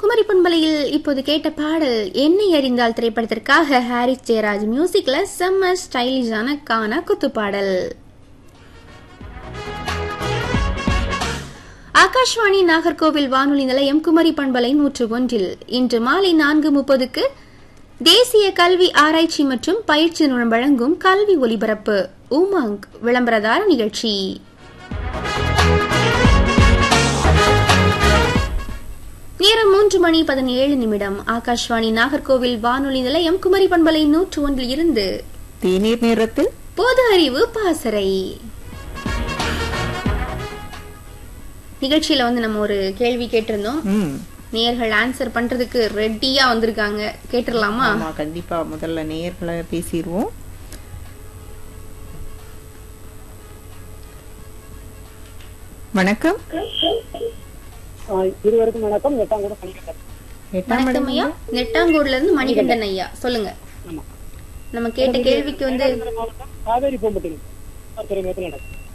குமரி பண்பலையில் இப்போது கேட்ட பாடல் என்னை அறிந்தால் திரைப்படத்திற்காக ஹாரிஸ் ஜெயராஜ் மியூசிக்ல செம்ம ஸ்டைலிஷான கான குத்து பாடல் ஆகாஷ்வாணி நாகர்கோவில் வானொலி நிலையம் குமரி பண்பலை நூற்று ஒன்றில் இன்று மாலை நான்கு முப்பதுக்கு தேசிய கல்வி ஆராய்ச்சி மற்றும் பயிற்சி நிறுவனம் வழங்கும் கல்வி ஒலிபரப்பு உமாங் விளம்பரதார நிகழ்ச்சி நேரம் மூன்று மணி பதினேழு நிமிடம் ஆகாஷ்வாணி நாகர்கோவில் வானொலி நிலையம் குமரி பண்பலை நூற்று ஒன்றில் இருந்து தேநீர் நேரத்தில் பொது அறிவு பாசறை நிகழ்ச்சியில வந்து நம்ம ஒரு கேள்வி கேட்டிருந்தோம் ம் நேர்கள் ஆன்சர் பண்றதுக்கு ரெடியா வந்திருக்காங்க கேட்டுடலாமா ஆமா கண்டிப்பா முதல்ல நேயர்களை பேசிடுவோம் வணக்கம் ஆ, இருவருக்கும் வணக்கம் எட்டாம் கூட பண்ணிக்கிட்டேன் எட்டாம் வணக்கம் ஐயா நெட்டாங்கூர்ல இருந்து மணிகண்டன் ஐயா சொல்லுங்க ஆமா நம்ம கேட்ட கேள்விக்கு வந்து மாவட்டம் காவேரி பூம்பட்டினம் துறைமுகத்தில் நடக்கும்